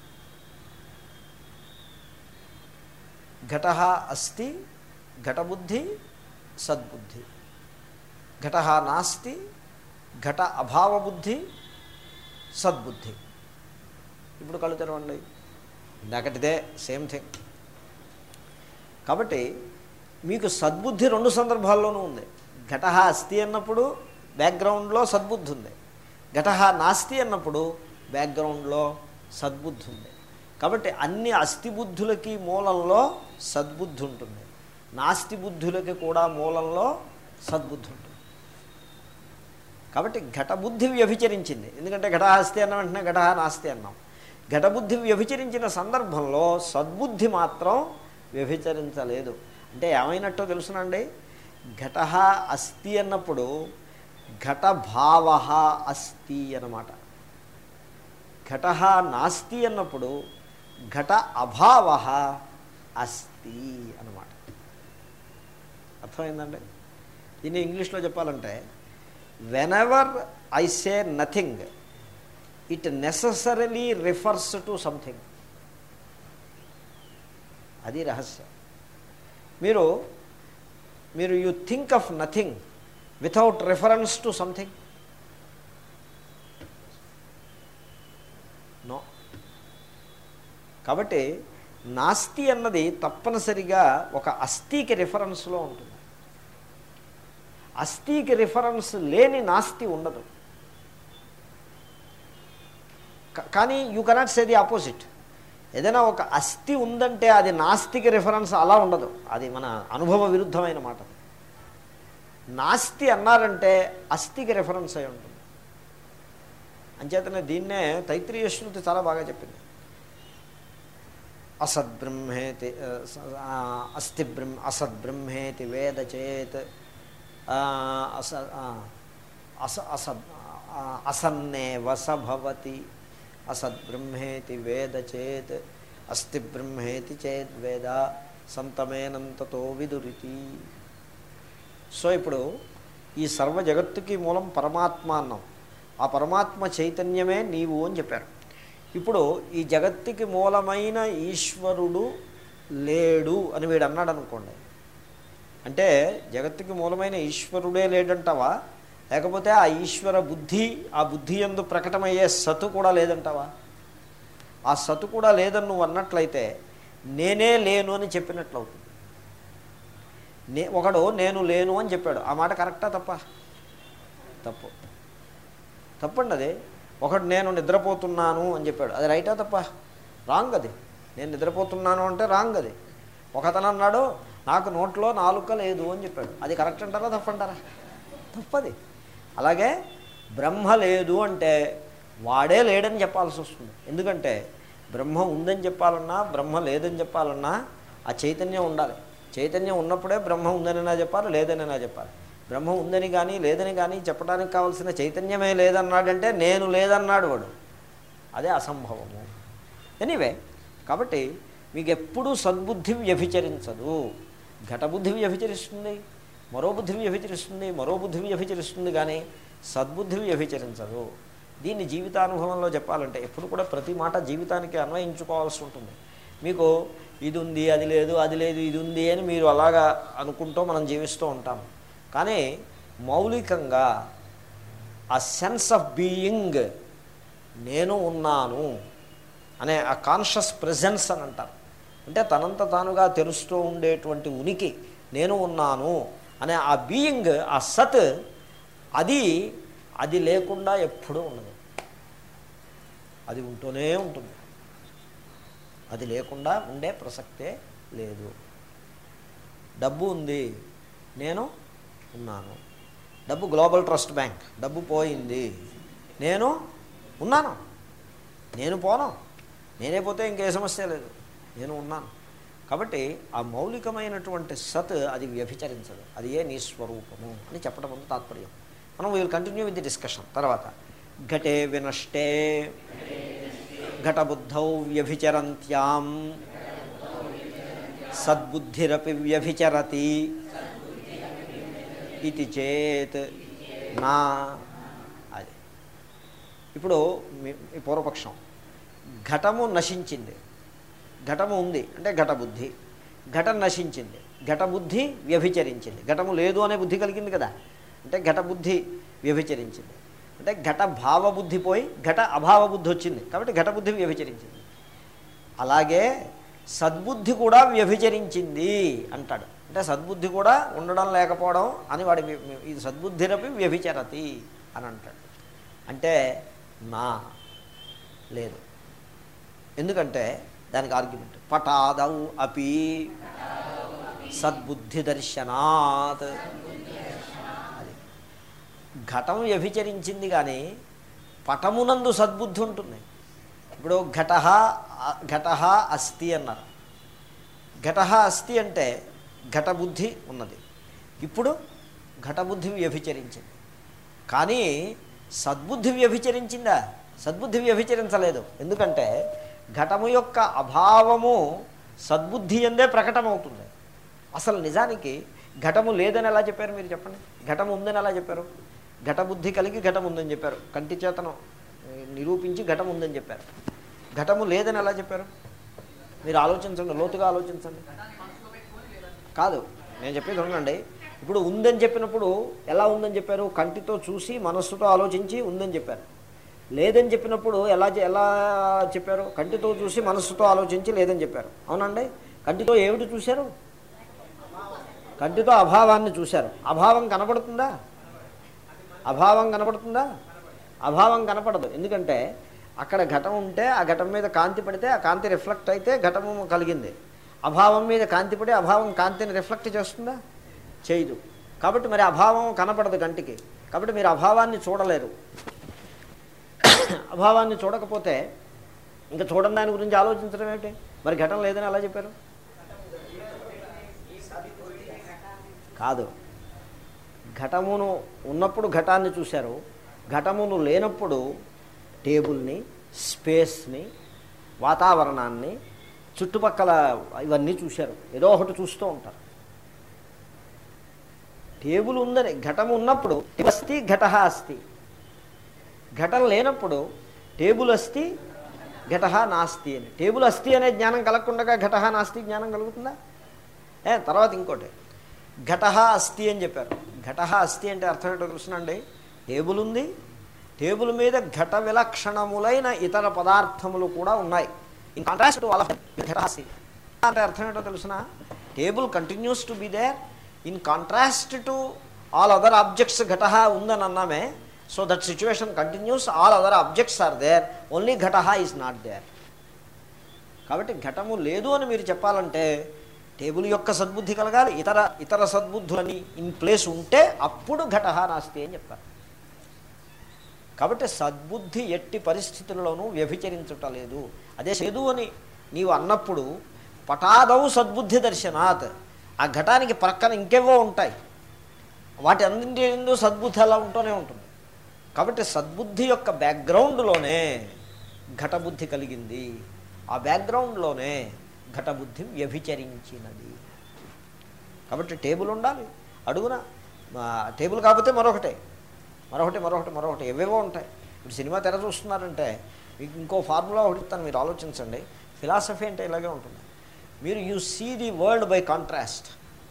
ఘట అస్తి ఘటబుద్ధి సద్బుద్ధి ఘట నాస్తి ఘట అభావ బుద్ధి సద్బుద్ధి ఇప్పుడు కళ్ళు తెరవండి ఇందాకటిదే సేమ్ థింగ్ కాబట్టి మీకు సద్బుద్ధి రెండు సందర్భాల్లోనూ ఉంది ఘట అస్థి అన్నప్పుడు బ్యాక్గ్రౌండ్లో సద్బుద్ధి ఉంది ఘట నాస్తి అన్నప్పుడు బ్యాక్గ్రౌండ్లో సద్బుద్ధి ఉంది కాబట్టి అన్ని అస్థి బుద్ధులకి మూలంలో సద్బుద్ధి ఉంటుంది నాస్తి బుద్ధులకి కూడా మూలంలో సద్బుద్ధి ఉంటుంది కాబట్టి ఘటబుద్ధి వ్యభిచరించింది ఎందుకంటే ఘటహస్తి అన్న వెంటనే ఘట నాస్తి అన్నాం ఘటబుద్ధి వ్యభిచరించిన సందర్భంలో సద్బుద్ధి మాత్రం వ్యభిచరించలేదు అంటే ఏమైనట్టో తెలుసునండి ఘట అస్థి అన్నప్పుడు ఘటభావ అస్థి అన్నమాట ఘట నాస్తి అన్నప్పుడు ఘట అభావ అస్తి అన్నమాట అర్థమైందండి దీన్ని ఇంగ్లీష్లో చెప్పాలంటే whenever I say nothing it necessarily refers to something అది రహస్యం మీరు మీరు you think of nothing without reference to something no కాబట్టి నాస్తి అన్నది తప్పనిసరిగా ఒక అస్థికి రిఫరెన్స్లో ఉంటుంది అస్థికి రిఫరెన్స్ లేని నాస్తి ఉండదు కా- కానీ you cannot say the opposite ఏదైనా ఒక అస్థి ఉందంటే అది నాస్తికి రిఫరెన్స్ అలా ఉండదు అది మన అనుభవ విరుద్ధమైన మాట నాస్తి అన్నారంటే అస్థికి రిఫరెన్స్ అయి ఉంటుంది అంచేతనే దీన్నే తైత్రీయ శృతి చాలా బాగా చెప్పింది అసద్బ్రహ్మేతి ఆ, స- ఆ, అస్థి బ్రహ్మ అసద్బ్రహ్మేతి వేద చేత్ ఆ, అస ఆ, అస అస ఆ, అసన్నేవ స భవతి అసద్బ్రహ్మేతి వేద చేత్ అస్థి బ్రహ్మేతి చేద్ వేద సంతమేనంతతో విదురితి సో ఇప్పుడు ఈ సర్వ జగత్తుకి మూలం పరమాత్మ అన్నాం ఆ పరమాత్మ చైతన్యమే నీవు అని చెప్పారు ఇప్పుడు ఈ జగత్తుకి మూలమైన ఈశ్వరుడు లేడు అని వీడు అన్నాడు అనుకోండి అంటే జగత్తుకి మూలమైన ఈశ్వరుడే లేడంటావా లేకపోతే ఆ ఈశ్వర బుద్ధి ఆ బుద్ధి ఎందు ప్రకటమయ్యే సతు కూడా లేదంటావా ఆ సతు కూడా లేదని నువ్వు అన్నట్లయితే నేనే లేను అని చెప్పినట్లు అవుతుంది నే ఒకడు నేను లేను అని చెప్పాడు ఆ మాట కరెక్టా తప్ప తప్పు తప్పండి అది ఒకడు నేను నిద్రపోతున్నాను అని చెప్పాడు అది రైటా తప్ప రాంగ్ అది నేను నిద్రపోతున్నాను అంటే రాంగ్ అది ఒకతను అన్నాడు నాకు నోట్లో నాలుక లేదు అని చెప్పాడు అది కరెక్ట్ అంటారా తప్పంటారా తప్పది అలాగే బ్రహ్మ లేదు అంటే వాడే లేడని చెప్పాల్సి వస్తుంది ఎందుకంటే బ్రహ్మ ఉందని చెప్పాలన్నా బ్రహ్మ లేదని చెప్పాలన్నా ఆ చైతన్యం ఉండాలి చైతన్యం ఉన్నప్పుడే బ్రహ్మ ఉందనైనా చెప్పాలి లేదనైనా చెప్పాలి బ్రహ్మ ఉందని కానీ లేదని కానీ చెప్పడానికి కావాల్సిన చైతన్యమే లేదన్నాడంటే నేను లేదన్నాడు వాడు అదే అసంభవము ఎనీవే కాబట్టి మీకు ఎప్పుడూ సద్బుద్ధి వ్యభిచరించదు ఘటబుద్ధి వ్యభిచరిస్తుంది మరో బుద్ధి వ్యభిచరిస్తుంది మరో బుద్ధి వ్యభిచరిస్తుంది కానీ సద్బుద్ధి వ్యభిచరించదు దీన్ని జీవితానుభవంలో చెప్పాలంటే ఎప్పుడు కూడా ప్రతి మాట జీవితానికి అన్వయించుకోవాల్సి ఉంటుంది మీకు ఇది ఉంది అది లేదు అది లేదు ఇది ఉంది అని మీరు అలాగా అనుకుంటూ మనం జీవిస్తూ ఉంటాం కానీ మౌలికంగా ఆ సెన్స్ ఆఫ్ బీయింగ్ నేను ఉన్నాను అనే ఆ కాన్షియస్ ప్రెజెన్స్ అని అంటారు అంటే తనంత తానుగా తెలుస్తూ ఉండేటువంటి ఉనికి నేను ఉన్నాను అనే ఆ బీయింగ్ ఆ సత్ అది అది లేకుండా ఎప్పుడూ ఉండదు అది ఉంటూనే ఉంటుంది అది లేకుండా ఉండే ప్రసక్తే లేదు డబ్బు ఉంది నేను ఉన్నాను డబ్బు గ్లోబల్ ట్రస్ట్ బ్యాంక్ డబ్బు పోయింది నేను ఉన్నాను నేను పోను నేనే పోతే ఇంకే సమస్య లేదు నేను ఉన్నాను కాబట్టి ఆ మౌలికమైనటువంటి సత్ అది వ్యభిచరించదు అది ఏ నీ స్వరూపము అని చెప్పడం అంత తాత్పర్యం మనం will continue with the discussion తర్వాత ఘటే వినష్టే ఘటబుద్ధౌ వ్యభిచరంత్యాం సద్బుద్ధిరపి వ్యభిచరతి ఇది చేత్ నా అది ఇప్పుడు మీ- ఈ పూర్వపక్షం ఘటము నశించింది ఘటము ఉంది అంటే ఘటబుద్ధి ఘటం నశించింది ఘటబుద్ధి వ్యభిచరించింది ఘటము లేదు అనే బుద్ధి కలిగింది కదా అంటే ఘటబుద్ధి వ్యభిచరించింది అంటే ఘట భావబుద్ధి పోయి ఘట అభావ బుద్ధి వచ్చింది కాబట్టి ఘటబుద్ధి వ్యభిచరించింది అలాగే సద్బుద్ధి కూడా వ్యభిచరించింది అంటాడు అంటే సద్బుద్ధి కూడా ఉండడం లేకపోవడం అని వాడి వి- వి- ఇది సద్బుద్ధిరపి వ్యభిచరతి అని అంటాడు అంటే నా లేదు ఎందుకంటే దానికి ఆర్గ్యుమెంట్ పటాదౌ అపి సద్బుద్ధి దర్శనాత్ అది ఘటం వ్యభిచరించింది కానీ పటమునందు సద్బుద్ధి ఉంటుంది ఇప్పుడు ఘట ఘట అస్థి అన్నారు ఘట అస్థి అంటే ఘటబుద్ధి ఉన్నది ఇప్పుడు ఘటబుద్ధి వ్యభిచరించింది కానీ సద్బుద్ధి వ్యభిచరించిందా సద్బుద్ధి వ్యభిచరించలేదు ఎందుకంటే ఘటము యొక్క అభావము సద్బుద్ధి ఎందే ప్రకటమవుతుంది అసలు నిజానికి ఘటము లేదని ఎలా చెప్పారు మీరు చెప్పండి ఘటం ఉందని ఎలా చెప్పారు ఘటబుద్ధి కలిగి ఘటం ఉందని చెప్పారు కంటి చేతనం ఏ, నిరూపించి ఘటం ఉందని చెప్పారు ఘటము లేదని ఎలా చెప్పారు మీరు ఆలోచించండి లోతుగా ఆలోచించండి కాదు నేను చెప్పేది ఉండండి ఇప్పుడు ఉందని చెప్పినప్పుడు ఎలా ఉందని చెప్పారు కంటితో చూసి మనస్సుతో ఆలోచించి ఉందని చెప్పారు లేదని చెప్పినప్పుడు ఎలా చె- ఎలా చెప్పారు కంటితో చూసి మనస్సుతో ఆలోచించి లేదని చెప్పారు అవునండి కంటితో ఏమిటి చూశారు కంటితో అభావాన్ని చూశారు అభావం కనపడుతుందా అభావం కనపడుతుందా అభావం కనపడదు ఎందుకంటే అక్కడ ఘటం ఉంటే ఆ ఘటం మీద కాంతి పడితే ఆ కాంతి రిఫ్లెక్ట్ అయితే ఘటము కలిగింది అభావం మీద కాంతి పడి అభావం కాంతిని రిఫ్లెక్ట్ చేస్తుందా చేయదు కాబట్టి మరి అభావం కనపడదు కంటికి కాబట్టి మీరు అభావాన్ని చూడలేరు అభావాన్ని చూడకపోతే ఇంకా చూడని దాని గురించి ఆలోచించడం ఏమిటి మరి ఘటన లేదని అలా చెప్పారు కాదు ఘటమును ఉన్నప్పుడు ఘటాన్ని చూశారు ఘటమును లేనప్పుడు టేబుల్ని స్పేస్ని వాతావరణాన్ని చుట్టుపక్కల ఇవన్నీ చూశారు ఏదో ఒకటి చూస్తూ ఉంటారు టేబుల్ ఉందని ఘటం ఉన్నప్పుడు అస్తి ఘట అస్తి ఘటన లేనప్పుడు టేబుల్ అస్తి ఘట నాస్తి అని టేబుల్ అస్తి అనే జ్ఞానం కలగకుండా ఘట నాస్తి జ్ఞానం కలుగుతుందా ఏ తర్వాత ఇంకోటి ఘట అస్థి అని చెప్పారు ఘట అస్థి అంటే అర్థం ఏంటో తెలుసునండి టేబుల్ ఉంది టేబుల్ మీద ఘట విలక్షణములైన ఇతర పదార్థములు కూడా ఉన్నాయి ఇన్ కాంట్రాస్ట్ వాళ్ళ ఘట అస్థి అంటే అర్థం ఏంటో తెలుసిన table continues to be there in contrast to all other objects ఘట ఉందని అన్నామే so that situation continues all other objects are there only ఘట ఈజ్ నాట్ దేర్ కాబట్టి ఘటము లేదు అని మీరు చెప్పాలంటే టేబుల్ యొక్క సద్బుద్ధి కలగాలి ఇతర ఇతర సద్బుద్ధులని ఇన్ ప్లేస్ ఉంటే అప్పుడు ఘట నాస్తి అని చెప్తారు కాబట్టి సద్బుద్ధి ఎట్టి పరిస్థితులలోనూ వ్యభిచరించుట లేదు అదే లేదు అని నీవు అన్నప్పుడు పటాదవు సద్బుద్ధి దర్శనాత్ ఆ ఘటానికి ప్రక్కన ఇంకేవో ఉంటాయి వాటి అన్నింటి ఎందు సద్బుద్ధి అలా ఉంటూనే ఉంటుంది కాబట్టి సద్బుద్ధి యొక్క బ్యాక్గ్రౌండ్లోనే ఘటబుద్ధి కలిగింది ఆ బ్యాక్గ్రౌండ్లోనే ఘటబుద్ధి వ్యభిచరించినది కాబట్టి టేబుల్ ఉండాలి అడుగున మా టేబుల్ కాకపోతే మరొకటే మరొకటి మరొకటి మరొకటి ఏవేవో ఉంటాయి ఇప్పుడు సినిమా తెర చూస్తున్నారంటే మీకు ఇంకో ఫార్ములా ఒకటి ఇస్తాను మీరు ఆలోచించండి ఫిలాసఫీ అంటే ఇలాగే ఉంటుంది మీరు you see the world by contrast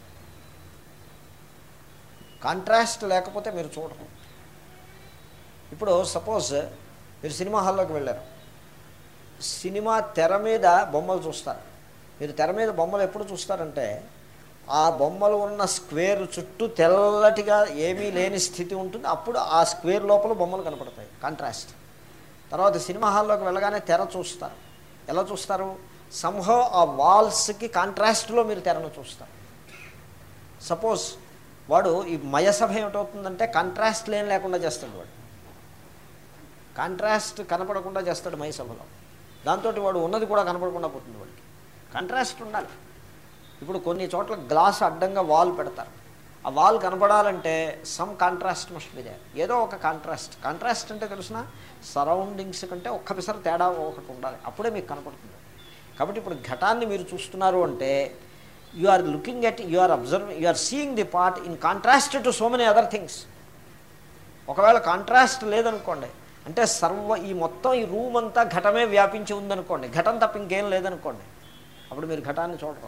contrast లేకపోతే మీరు చూడరు ఇప్పుడు సపోజ్ మీరు సినిమా హాల్లోకి వెళ్ళారు సినిమా తెర మీద బొమ్మలు చూస్తారు మీరు తెర మీద బొమ్మలు ఎప్పుడు చూస్తారంటే ఆ బొమ్మలు ఉన్న స్క్వేర్ చుట్టూ తెల్లటిగా ఏమీ లేని స్థితి ఉంటుంది అప్పుడు ఆ స్క్వేర్ లోపల బొమ్మలు కనపడతాయి కాంట్రాస్ట్ తర్వాత సినిమా హాల్లోకి వెళ్ళగానే తెర చూస్తారు ఎలా చూస్తారు సంహో ఆ వాల్స్కి కాంట్రాస్ట్లో మీరు తెరను చూస్తారు సపోజ్ వాడు ఈ మయసభ ఏమిటవుతుందంటే కాంట్రాస్ట్ లేని లేకుండా చేస్తాడు వాడు కాంట్రాస్ట్ కనపడకుండా చేస్తాడు మయసభలో దాంతో వాడు ఉన్నది కూడా కనపడకుండా పోతుంది వాడికి కాంట్రాస్ట్ ఉండాలి ఇప్పుడు కొన్ని చోట్ల గ్లాస్ అడ్డంగా వాల్ పెడతారు ఆ వాల్ కనపడాలంటే some contrast must be there ఏదో ఒక కాంట్రాస్ట్ కాంట్రాస్ట్ అంటే తెలిసిన సరౌండింగ్స్ కంటే ఒక్క పిసర తేడా ఒకటి ఉండాలి అప్పుడే మీకు కనపడుతుంది కాబట్టి ఇప్పుడు ఘటాన్ని మీరు చూస్తున్నారు అంటే you are looking at you are observe you are seeing the part in contrast to so many other things ఒకవేళ కాంట్రాస్ట్ లేదనుకోండి అంటే సర్వ ఈ మొత్తం ఈ రూమ్ అంతా ఘటమే వ్యాపించి ఉందనుకోండి ఘటం తప్ప ఇంకేం లేదనుకోండి అప్పుడు మీరు ఘటాన్ని చూడరు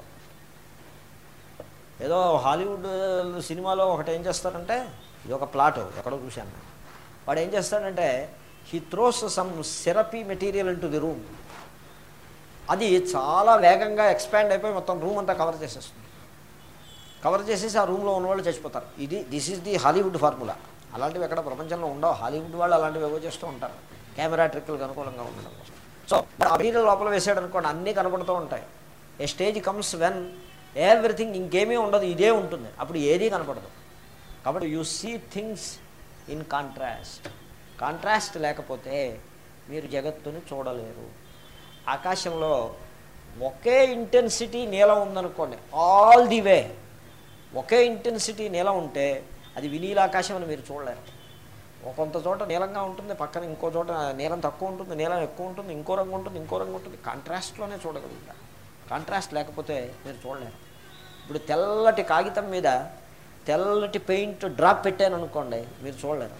ఏదో హాలీవుడ్ సినిమాలో ఒకటి ఏం చేస్తారంటే ఇది ఒక ప్లాట్ ఎక్కడో చూశాను నేను. వాడు ఏం చేస్తాడంటే he throws some syrupy material into the room అది చాలా వేగంగా ఎక్స్పాండ్ అయిపోయి మొత్తం రూమ్ అంతా కవర్ చేసేస్తుంది కవర్ చేసేసి ఆ రూమ్లో ఉన్న వాళ్ళు చచ్చిపోతారు ఇది this is the Hollywood formula అలాంటివి ఎక్కడ ప్రపంచంలో ఉండవు హాలీవుడ్ వాళ్ళు అలాంటివి ఏవో చేస్తూ ఉంటారు కెమెరా ట్రిక్లకు అనుకూలంగా ఉండడం కోసం సో ఆ మెటీరియల్ లోపల వేసాడు అనుకోండి అన్నీ కనపడుతూ ఉంటాయి a stage comes when everything ఇంకేమీ ఉండదు ఇదే ఉంటుంది అప్పుడు ఏదీ కనపడదు కాబట్టి you see things in contrast contrast లేకపోతే మీరు జగత్తుని చూడలేరు ఆకాశంలో ఒకే ఇంటెన్సిటీ నీలం ఉందనుకోండి ఆల్ ది వే ఒకే ఇంటెన్సిటీ నీలం ఉంటే అది వినీలాకాశం అని మీరు చూడలేరు కొంత చోట నీలంగా ఉంటుంది పక్కన ఇంకో చోట నీలం తక్కువ ఉంటుంది నీలం ఎక్కువ ఉంటుంది ఇంకో రంగు ఉంటుంది ఇంకో రంగు ఉంటుంది కాంట్రాస్ట్లోనే చూడగలుగుతారు కాంట్రాస్ట్ లేకపోతే మీరు చూడలేరు ఇప్పుడు తెల్లటి కాగితం మీద తెల్లటి పెయింట్ డ్రాప్ పెట్టాను అనుకోండి మీరు చూడలేరు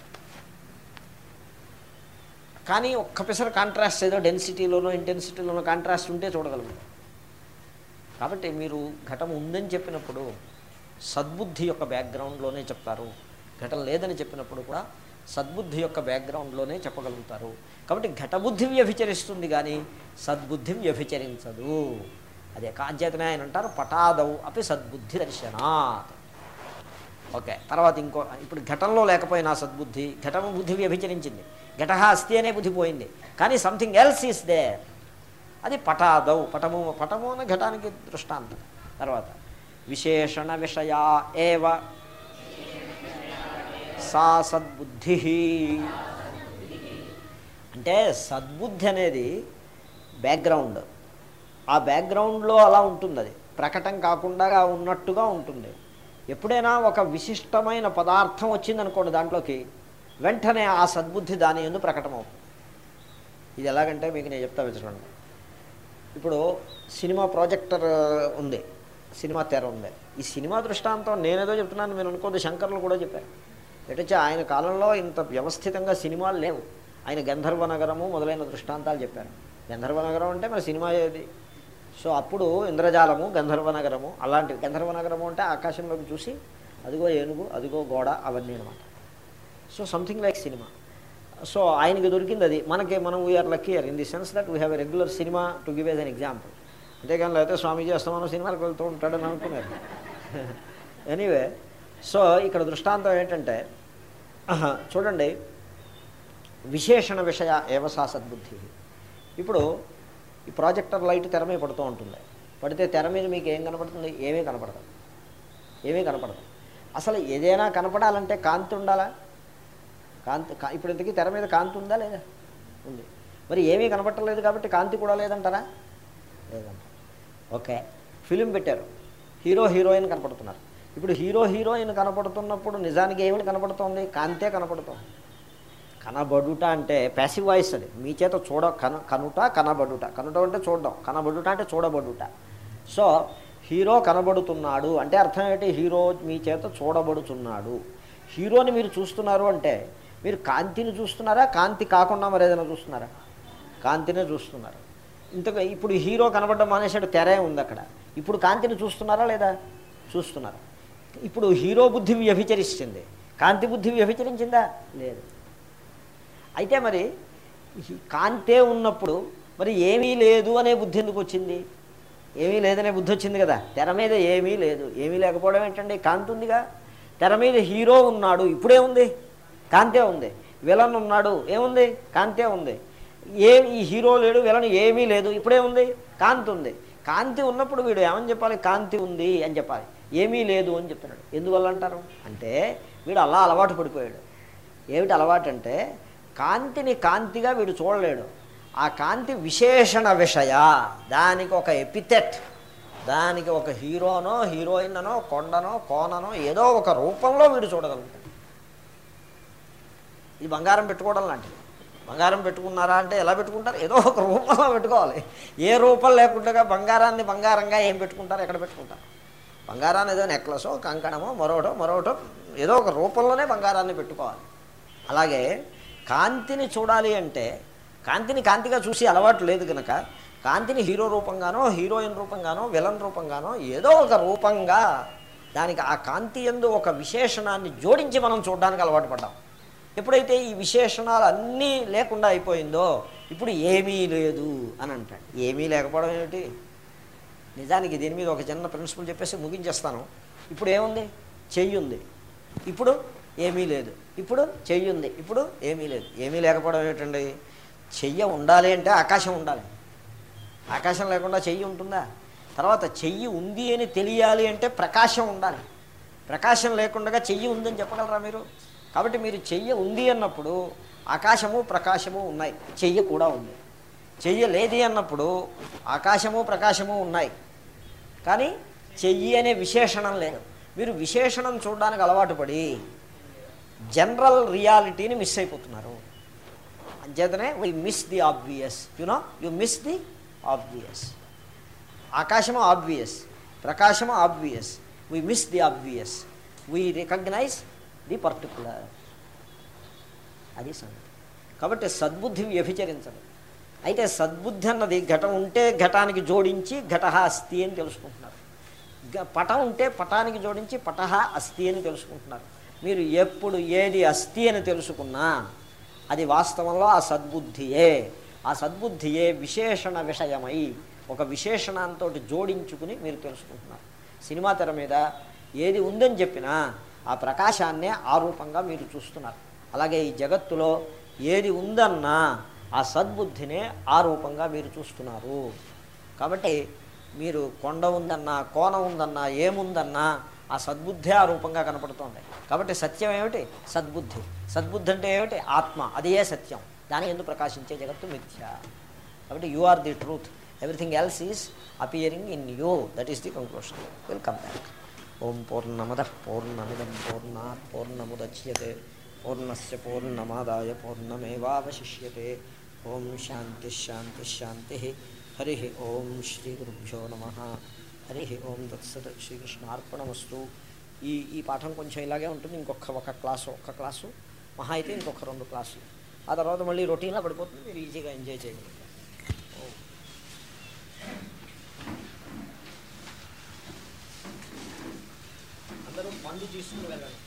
కానీ ఒక్క పిసర కాంట్రాస్ట్ ఏదో డెన్సిటీలోనో ఇంటెన్సిటీలోనో కాంట్రాస్ట్ ఉంటే చూడగలుగుతారు కాబట్టి మీరు ఘటం ఉందని చెప్పినప్పుడు సద్బుద్ధి యొక్క బ్యాక్గ్రౌండ్లోనే చెప్తారు ఘటన లేదని చెప్పినప్పుడు కూడా సద్బుద్ధి యొక్క బ్యాక్గ్రౌండ్లోనే చెప్పగలుగుతారు కాబట్టి ఘటబుద్ధి వ్యభిచరిస్తుంది కానీ సద్బుద్ధి వ్యభిచరించదు అదే కాంచేతనే ఆయన అంటారు పటాదవు అపి సద్బుద్ధి దర్శనాత్ ఓకే తర్వాత ఇంకో ఇప్పుడు ఘటంలో లేకపోయినా సద్బుద్ధి ఘటము బుద్ధి వ్యభిచరించింది ఘట అస్తి అనే బుద్ధి పోయింది కానీ సంథింగ్ ఎల్స్ ఈస్ దేర్ అది పటాదౌ పటము పటము అనే ఘటానికి దృష్టాంతం తర్వాత విశేషణ విషయా ఏవ సా సద్బుద్ధి అంటే సద్బుద్ధి అనేది బ్యాక్గ్రౌండ్ ఆ బ్యాక్గ్రౌండ్లో అలా ఉంటుంది అది ప్రకటన కాకుండా ఉన్నట్టుగా ఉంటుంది ఎప్పుడైనా ఒక విశిష్టమైన పదార్థం వచ్చిందనుకోండి దాంట్లోకి వెంటనే ఆ సద్బుద్ధి దాని ఎందు ప్రకటమవుతుంది ఇది ఎలాగంటే మీకు నేను చెప్తా చూడండి ఇప్పుడు సినిమా ప్రాజెక్టర్ ఉంది సినిమా తెర ఉంది ఈ సినిమా దృష్టాంతం నేనేదో చెప్తున్నాను మీరు అనుకోదు శంకర్లు కూడా చెప్పారు ఎటొచ్చి ఆయన కాలంలో ఇంత వ్యవస్థితంగా సినిమాలు లేవు ఆయన గంధర్వ నగరము మొదలైన దృష్టాంతాలు చెప్పారు గంధర్వ నగరం అంటే మరి సినిమా ఏది సో అప్పుడు ఇంద్రజాలము గంధర్వ నగరము అలాంటివి గంధర్వ నగరము అంటే ఆకాశంలోకి చూసి అదిగో ఏనుగు అదిగో గోడ అవన్నీ అనమాట so something like cinema so ఆయనకి దొరికింది అది మనకి మనం we are luckier in the sense that we have a regular cinema to give us an example అంతేగాని లేకపోతే స్వామీజీ అస్తమానం సినిమాలకు వెళ్తూ ఉంటాడని అనుకున్నారు ఎనీవే సో ఇక్కడ దృష్టాంతం ఏంటంటే ఆహా, చూడండి విశేషణ విషయ ఏవసా సద్బుద్ధి ఇప్పుడు ఈ ప్రాజెక్టర్ లైట్ తెర మీద పడుతూ ఉంటుంది పడితే తెర మీద మీకు ఏం కనపడుతుంది ఏమీ కనపడదు ఏమీ కనపడదు అసలు ఏదైనా కనపడాలంటే కాంతి ఉండాలా కాంతి కా- ఇప్పుడు ఇంతకీ తెర మీద కాంతి ఉందా లేదా ఉంది మరి ఏమీ కనపడలేదు కాబట్టి కాంతి కూడా లేదంటారా లేదంట ఓకే ఫిలిం పెట్టారు హీరో హీరోయిన్ కనపడుతున్నారు ఇప్పుడు హీరో హీరోయిన్ కనపడుతున్నప్పుడు నిజానికి ఏమిటి కనపడుతోంది కాంతే కనపడుతోంది కనబడుట అంటే ప్యాసివ్ వాయిస్ అది మీ చేత చూడ కన కనుట కనబడుట కనుట అంటే చూడడం కనబడుట అంటే చూడబడుట సో హీరో కనబడుతున్నాడు అంటే అర్థం ఏంటి హీరో మీ చేత చూడబడుతున్నాడు హీరోని మీరు చూస్తున్నారు అంటే మీరు కాంతిని చూస్తున్నారా కాంతి కాకుండా మరేదైనా చూస్తున్నారా కాంతినే చూస్తున్నారు ఇంతకు ఇప్పుడు హీరో కనబడడం మానేసాడు తెరే ఉంది అక్కడ ఇప్పుడు కాంతిని చూస్తున్నారా లేదా చూస్తున్నారు ఇప్పుడు హీరో బుద్ధి వ్యభిచరిస్తుంది కాంతి బుద్ధి వ్యభిచరించిందా లేదు అయితే మరి ఈ కాంతే ఉన్నప్పుడు మరి ఏమీ లేదు అనే బుద్ధి ఎందుకు వచ్చింది ఏమీ లేదనే బుద్ధి వచ్చింది కదా తెర మీద ఏమీ లేదు ఏమీ లేకపోవడం ఏంటండి కాంతి ఉందిగా తెర మీద హీరో ఉన్నాడు ఇప్పుడే ఉంది కాంతే ఉంది విలన్ ఉన్నాడు ఏముంది కాంతే ఉంది ఏ ఈ హీరో లేడు విలన్ ఏమీ లేదు ఇప్పుడే ఉంది కాంతి ఉంది కాంతి ఉన్నప్పుడు వీడు ఏమని చెప్పాలి కాంతి ఉంది అని చెప్పాలి ఏమీ లేదు అని చెప్తున్నాడు ఎందువల్ల అంటారు అంటే వీడు అలా అలవాటు పడిపోయాడు ఏమిటి అలవాటు అంటే కాంతిని కాంతిగా వీడు చూడలేడు ఆ కాంతి విశేషణ విషయ దానికి ఒక ఎపిథెట్ దానికి ఒక హీరోనో హీరోయిన్ననో కొండనో కోననో ఏదో ఒక రూపంలో వీడు చూడగలుగుతాడు ఇది బంగారం పెట్టుకోవడం లాంటిది బంగారం పెట్టుకున్నారా అంటే ఎలా పెట్టుకుంటారు ఏదో ఒక రూపంలో పెట్టుకోవాలి ఏ రూపం లేకుండా బంగారాన్ని బంగారంగా ఏం పెట్టుకుంటారు ఎక్కడ పెట్టుకుంటారు బంగారాన్ని ఏదో నెక్లెసో కంకణమో మరోటో మరోటో ఏదో ఒక రూపంలోనే బంగారాన్ని పెట్టుకోవాలి అలాగే కాంతిని చూడాలి అంటే కాంతిని కాంతిగా చూసి అలవాటు లేదు కనుక కాంతిని హీరో రూపంగానో హీరోయిన్ రూపంగానో విలన్ రూపంగానో ఏదో ఒక రూపంగా దానికి ఆ కాంతి ఎందు ఒక విశేషణాన్ని జోడించి మనం చూడడానికి అలవాటు పడ్డాం ఎప్పుడైతే ఈ విశేషణాలు అన్నీ లేకుండా అయిపోయిందో ఇప్పుడు ఏమీ లేదు అని అంటాడు ఏమీ లేకపోవడం ఏమిటి నిజానికి దీని మీద ఒక చిన్న ప్రిన్సిపల్ చెప్పేసి ముగించేస్తాను ఇప్పుడు ఏముంది చెయ్యి ఉంది ఇప్పుడు ఏమీ లేదు ఇప్పుడు చెయ్యి ఉంది ఇప్పుడు ఏమీ లేదు ఏమీ లేకపోవడం ఏమిటండి చెయ్య ఉండాలి అంటే ఆకాశం ఉండాలి ఆకాశం లేకుండా చెయ్యి ఉంటుందా తర్వాత చెయ్యి ఉంది అని తెలియాలి అంటే ప్రకాశం ఉండాలి ప్రకాశం లేకుండా చెయ్యి ఉందని చెప్పగలరా మీరు కాబట్టి మీరు చెయ్యి ఉంది అన్నప్పుడు ఆకాశము ప్రకాశము ఉన్నాయి చెయ్యి కూడా ఉంది చెయ్యి లేది అన్నప్పుడు ఆకాశము ప్రకాశము ఉన్నాయి కానీ చెయ్యి అనే విశేషణం లేదు మీరు విశేషణం చూడడానికి అలవాటు పడి జనరల్ రియాలిటీని మిస్ అయిపోతున్నారు అంచేతనే we miss the obvious you know you miss the obvious ఆకాశము ఆబ్వియస్ ప్రకాశము obvious we miss the obvious we recognise the particular అది సంగతి కాబట్టి సద్బుద్ధి వ్యభిచరించదు అయితే సద్బుద్ధి అన్నది ఘటం ఉంటే ఘటానికి జోడించి ఘట అస్థి అని తెలుసుకుంటున్నారు గ- పటం ఉంటే పటానికి జోడించి పట అస్థి అని తెలుసుకుంటున్నారు మీరు ఎప్పుడు ఏది అస్థి అని తెలుసుకున్నా అది వాస్తవంలో ఆ సద్బుద్ధియే ఆ సద్బుద్ధియే విశేషణ విషయమై ఒక విశేషణంతో జోడించుకుని మీరు తెలుసుకుంటున్నారు సినిమా తెర మీద ఏది ఉందని చెప్పినా ఆ ప్రకాశాన్నే ఆ రూపంగా మీరు చూస్తున్నారు అలాగే ఈ జగత్తులో ఏది ఉందన్నా ఆ సద్బుద్ధినే ఆ రూపంగా మీరు చూస్తున్నారు కాబట్టి మీరు కొండ ఉందన్నా కోన ఉందన్నా ఏముందన్నా ఆ సద్బుద్ధే ఆ రూపంగా కనపడుతోంది కాబట్టి సత్యం ఏమిటి సద్బుద్ధి సద్బుద్ధి అంటే ఏమిటి ఆత్మ అదే సత్యం దాని ఎందుకు ప్రకాశించే జగత్తు మిథ్య కాబట్టి you are the truth everything else is appearing in you that is the conclusion welcome back ఓం పూర్ణమద పూర్ణమిదం పూర్ణాత్ పూర్ణముద్యతే పూర్ణస్ పూర్ణమాదాయ పూర్ణమేవాశిష్యతే ఓం శాంతి శాంతి శాంతి హరి ఓం శ్రీ గురుభ్యో నమ హరి ఓం తత్సత్ శ్రీకృష్ణార్పణమస్తు ఈ ఈ పాఠం కొంచెం ఇలాగే ఉంటుంది ఇంకొక ఒక క్లాసు ఒక్క క్లాసు మహా అయితే ఇంకొక రెండు క్లాసులు ఆ తర్వాత మళ్ళీ రొటీన్లో పడిపోతుంది మీరు ఈజీగా ఎంజాయ్ చేయగలుగుతారు ఓం. అందరూ పండు తీసుకుని వెళ్ళండి